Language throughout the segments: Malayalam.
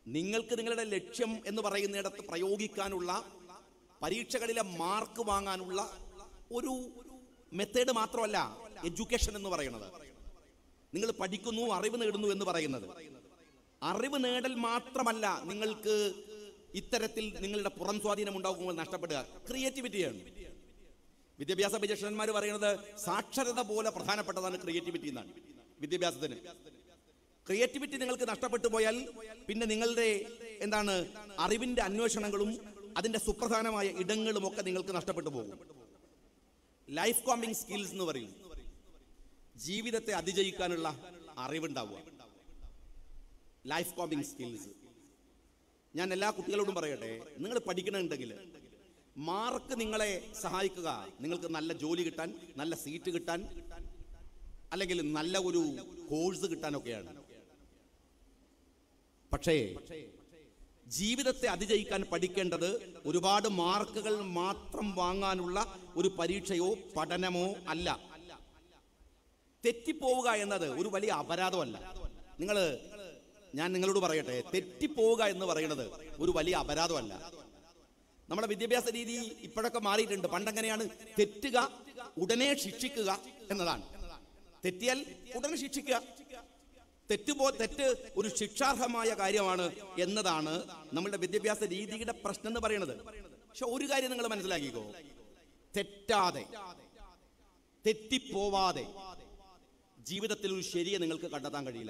നിങ്ങൾക്ക് നിങ്ങളുടെ ലക്ഷ്യം എന്ന് പറയുന്നിടത്ത് പ്രയോഗിക്കാനുള്ള പരീക്ഷകളിലെ മാർക്ക് വാങ്ങാനുള്ള ഒരു മെത്തേഡ് മാത്രമല്ല എഡ്യൂക്കേഷൻ എന്ന് പറയുന്നത് നിങ്ങൾ പഠിക്കുന്നു അറിവ് നേടുന്നു എന്ന് പറയുന്നത് അറിവ് നേടൽ മാത്രമല്ല നിങ്ങൾക്ക് ഇത്തരത്തിൽ നിങ്ങളുടെ പുറം സ്വാധീനം ഉണ്ടാകുമ്പോൾ നഷ്ടപ്പെടുക ക്രിയേറ്റിവിറ്റിയാണ് വിദ്യാഭ്യാസ വിചക്ഷണന്മാർ പറയുന്നത് സാക്ഷരത പോലെ പ്രധാനപ്പെട്ടതാണ് ക്രിയേറ്റിവിറ്റി എന്നാണ് വിദ്യാഭ്യാസത്തിന് ക്രിയേറ്റിവിറ്റി നിങ്ങൾക്ക് നഷ്ടപ്പെട്ടു പോയാൽ പിന്നെ നിങ്ങളുടെ എന്താണ് അറിവിന്റെ അന്വേഷണങ്ങളും അതിന്റെ സുപ്രധാനമായ ഇടങ്ങളും ഒക്കെ നിങ്ങൾക്ക് നഷ്ടപ്പെട്ടു പോകും ലൈഫ് കോമ്പിംഗ് സ്കിൽസ് എന്ന് പറയും ജീവിതത്തെ അതിജയിക്കാനുള്ള അറിവുണ്ടാവുക ലൈഫ് കോമ്പിംഗ് സ്കിൽസ് ഞാൻ എല്ലാ കുട്ടികളോടും പറയട്ടെ നിങ്ങൾ പഠിക്കണമെന്നുണ്ടെങ്കിൽ മാർക്ക് നിങ്ങളെ സഹായിക്കുക നിങ്ങൾക്ക് നല്ല ജോലി കിട്ടാൻ നല്ല സീറ്റ് കിട്ടാൻ അല്ലെങ്കിൽ നല്ല ഒരു കോഴ്സ് കിട്ടാനൊക്കെയാണ് പക്ഷേ ജീവിതത്തെ അതിജയിക്കാൻ പഠിക്കേണ്ടത് ഒരുപാട് മാർക്കുകൾ മാത്രം വാങ്ങാനുള്ള ഒരു പരീക്ഷയോ പഠനമോ അല്ല തെറ്റിപ്പോവുക എന്നത് ഒരു വലിയ അപരാധമല്ല നിങ്ങൾ ഞാൻ നിങ്ങളോട് പറയട്ടെ തെറ്റിപ്പോവുക എന്ന് പറയുന്നത് ഒരു വലിയ അപരാധമല്ല നമ്മുടെ വിദ്യാഭ്യാസ രീതി ഇപ്പോഴൊക്കെ മാറിയിട്ടുണ്ട് പണ്ടെങ്ങനെയാണ് തെറ്റുക ഉടനെ ശിക്ഷിക്കുക എന്നതാണ് തെറ്റിയാൽ ഉടനെ ശിക്ഷിക്കുക തെറ്റുപോ തെറ്റ് ഒരു ശിക്ഷാർഹമായ കാര്യമാണ് എന്നതാണ് നമ്മളുടെ വിദ്യാഭ്യാസ രീതിയുടെ പ്രശ്നം എന്ന് പറയുന്നത് പക്ഷെ ഒരു കാര്യം നിങ്ങൾ മനസ്സിലാക്കിക്കോ തെറ്റാതെ തെറ്റിപ്പോവാതെ ജീവിതത്തിൽ ഒരു ശരിയെ നിങ്ങൾക്ക് കണ്ടെത്താൻ കഴിയില്ല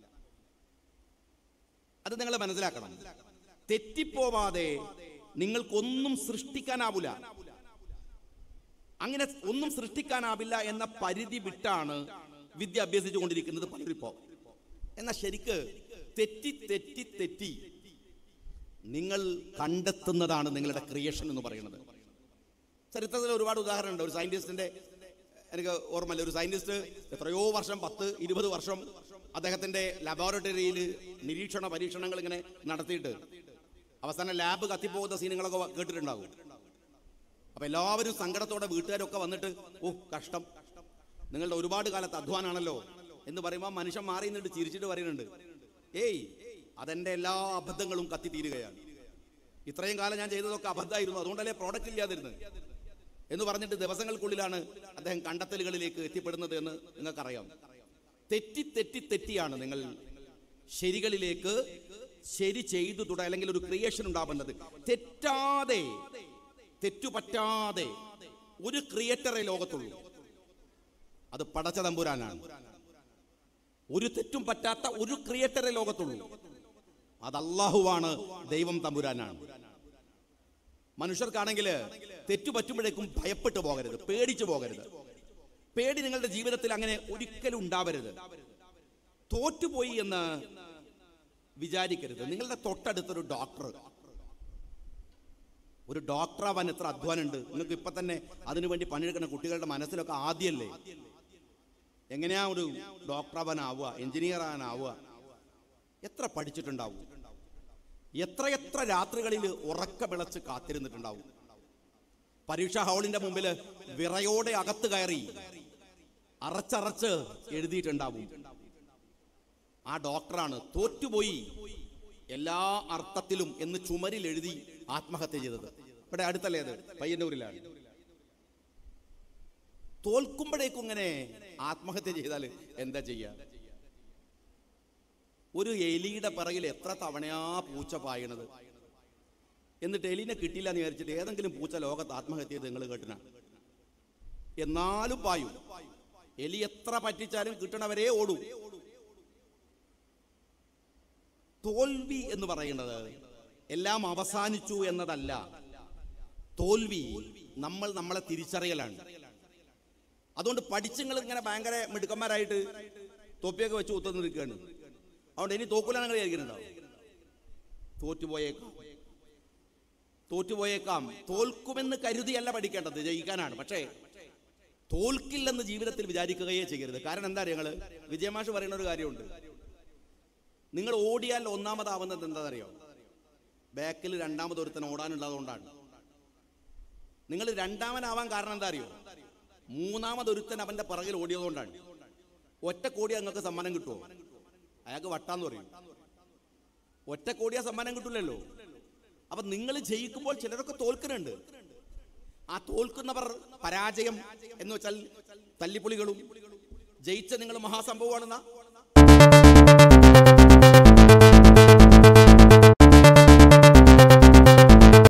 അത് നിങ്ങൾ മനസ്സിലാക്കണം തെറ്റിപ്പോവാതെ നിങ്ങൾക്കൊന്നും സൃഷ്ടിക്കാനാവില്ല അങ്ങനെ ഒന്നും സൃഷ്ടിക്കാനാവില്ല എന്ന പരിധി വിട്ടാണ് വിദ്യ അഭ്യസിച്ചുകൊണ്ടിരിക്കുന്നത് പലരും ഇപ്പോ എന്നാൽ ശരിക്ക് തെറ്റി തെറ്റി തെറ്റി നിങ്ങൾ കണ്ടെത്തുന്നതാണ് നിങ്ങളുടെ ക്രിയേഷൻ എന്ന് പറയുന്നത് ചരിത്രത്തിൽ ഒരുപാട് ഉദാഹരണമുണ്ട് ഒരു സയന്റിസ്റ്റിന്റെ എനിക്ക് ഓർമ്മയില്ല ഒരു സയന്റിസ്റ്റ് എത്രയോ വർഷം പത്ത് ഇരുപത് വർഷം അദ്ദേഹത്തിന്റെ ലബോറട്ടറിയിൽ നിരീക്ഷണ പരീക്ഷണങ്ങൾ ഇങ്ങനെ നടത്തിയിട്ട് അവസാനം ലാബ് കത്തിപ്പോകുന്ന സീനുകളൊക്കെ വ- കേട്ടിട്ടുണ്ടാകും അപ്പൊ എല്ലാവരും സങ്കടത്തോടെ വീട്ടുകാരൊക്കെ വന്നിട്ട് ഓ കഷ്ടം നിങ്ങളുടെ ഒരുപാട് കാലത്ത് അധ്വാനാണല്ലോ എന്ന് പറയുമ്പോൾ മനുഷ്യൻ മാറി നിന്നിട്ട് ചിരിച്ചിട്ട് പറയുന്നുണ്ട് ഏയ് അതെന്റെ എല്ലാ അബദ്ധങ്ങളും കത്തിത്തീരുകയാണ് ഇത്രയും കാലം ഞാൻ ചെയ്തതൊക്കെ അബദ്ധമായിരുന്നു അതുകൊണ്ടല്ലേ പ്രോഡക്റ്റ് ഇല്ലാതിരുന്നത് എന്ന് പറഞ്ഞിട്ട് ദിവസങ്ങൾക്കുള്ളിലാണ് അദ്ദേഹം കണ്ടെത്തലുകളിലേക്ക് എത്തിപ്പെടുന്നത് എന്ന് നിങ്ങൾക്കറിയാം തെറ്റി തെറ്റി തെറ്റിയാണ് നിങ്ങൾ ശരികളിലേക്ക് ശരി ചെയ്തു തുട അല്ലെങ്കിൽ ഒരു ക്രിയേഷൻ ഉണ്ടാവുന്നത് തെറ്റാതെ തെറ്റുപറ്റാതെ ഒരു ക്രിയേറ്ററെ ലോകത്തുള്ളൂ അത് പടച്ച തമ്പുരാനാണ് ഒരു തെറ്റും പറ്റാത്ത ഒരു ക്രിയേറ്ററെ ലോകത്തുള്ളൂ അത് അള്ളാഹുവാണ് ദൈവം തമ്പുരാനാണ് മനുഷ്യർക്കാണെങ്കിൽ തെറ്റു പറ്റുമ്പോഴേക്കും ഭയപ്പെട്ടു പോകരുത് പേടിച്ചു പോകരുത് പേടി നിങ്ങളുടെ ജീവിതത്തിൽ അങ്ങനെ ഒരിക്കലും ഉണ്ടാവരുത് തോറ്റുപോയി എന്ന് വിചാരിക്കരുത് നിങ്ങളുടെ തൊട്ടടുത്തൊരു ഡോക്ടർ ഒരു ഡോക്ടർ ആവാൻ എത്ര അധ്വാനമുണ്ട് നിങ്ങൾക്ക് ഇപ്പൊ തന്നെ അതിനുവേണ്ടി പണിയെടുക്കുന്ന കുട്ടികളുടെ മനസ്സിലൊക്കെ ആദ്യമല്ലേ എങ്ങനെയാ ഒരു ഡോക്ടർ ആവാനാവുക എഞ്ചിനീയർ ആവാനാവുക എത്ര പഠിച്ചിട്ടുണ്ടാവും എത്ര എത്ര രാത്രികളിൽ ഉറക്ക വിളച്ച് കാത്തിരുന്നിട്ടുണ്ടാവും പരീക്ഷാ ഹാളിന്റെ മുമ്പിൽ വിറയോടെ അകത്ത് കയറി അറച്ചറച്ച് എഴുതിയിട്ടുണ്ടാവും ആ ഡോക്ടറാണ് തോറ്റുപോയി എല്ലാ അർത്ഥത്തിലും എന്ന് ചുമരിൽ എഴുതി ആത്മഹത്യ ചെയ്തത് ഇവിടെ അടുത്തല്ലേ അത് പയ്യന്നൂരിലാണ് തോൽക്കുമ്പോഴേക്കും ഇങ്ങനെ ആത്മഹത്യ ചെയ്താൽ എന്താ ചെയ്യാ ഒരു എലിയുടെ പിറകിൽ എത്ര തവണയാ പൂച്ച പായണത് എന്നിട്ട് എലിനെ കിട്ടിയില്ല എന്ന് വിചാരിച്ചിട്ട് ഏതെങ്കിലും പൂച്ച ലോകത്ത് ആത്മഹത്യ ചെയ്ത് നിങ്ങൾ കേട്ടിന എന്നാലും പായും എലി എത്ര പറ്റിച്ചാലും കിട്ടണവരെ ഓടും തോൽവി എന്ന് പറയുന്നത് എല്ലാം അവസാനിച്ചു എന്നതല്ല തോൽവി നമ്മൾ നമ്മളെ തിരിച്ചറിയലാണ് അതുകൊണ്ട് പഠിച്ചുങ്ങൾ ഇങ്ങനെ ഭയങ്കര മിടുക്കന്മാരായിട്ട് തൊപ്പിയൊക്കെ വെച്ച് കുത്തുന്ന നിൽക്കുകയാണ് അതുകൊണ്ട് ഇനി തോക്കൂല നിങ്ങൾ വിചാരിക്കുന്നുണ്ടാവും തോറ്റുപോയേക്കാം തോറ്റുപോയേക്കാം തോൽക്കുമെന്ന് കരുതിയല്ല പഠിക്കേണ്ടത് ജയിക്കാനാണ് പക്ഷേ തോൽക്കില്ലെന്ന് ജീവിതത്തിൽ വിചാരിക്കുകയേ ചെയ്യരുത് കാരണം എന്താ ഞങ്ങള് വിജയമാഷ് പറയുന്ന ഒരു കാര്യമുണ്ട് നിങ്ങൾ ഓടിയാൽ ഒന്നാമതാവുന്നത് എന്താണെന്നറിയോ ബാക്കിൽ രണ്ടാമത് ഒരുത്തൻ ഓടാനുള്ളതുകൊണ്ടാണ് നിങ്ങൾ രണ്ടാമനാവാൻ കാരണം എന്താ അറിയോ മൂന്നാമത് ഒരുത്തൻ അവന്റെ പിറകിൽ ഓടിയതുകൊണ്ടാണ് ഒറ്റ കോടി നിങ്ങൾക്ക് സമ്മാനം കിട്ടുമോ അയാൾക്ക് വട്ടാന്ന് പറയും ഒറ്റ കോടിയാ സമ്മാനം കിട്ടില്ലല്ലോ അപ്പൊ നിങ്ങൾ ജയിക്കുമ്പോൾ ചിലരൊക്കെ തോൽക്കുന്നുണ്ട് ആ തോൽക്കുന്നവർ പരാജയം എന്ന് വെച്ചാൽ തല്ലിപ്പൊളികളും ജയിച്ച നിങ്ങൾ മഹാസംഭവമാണെന്നാ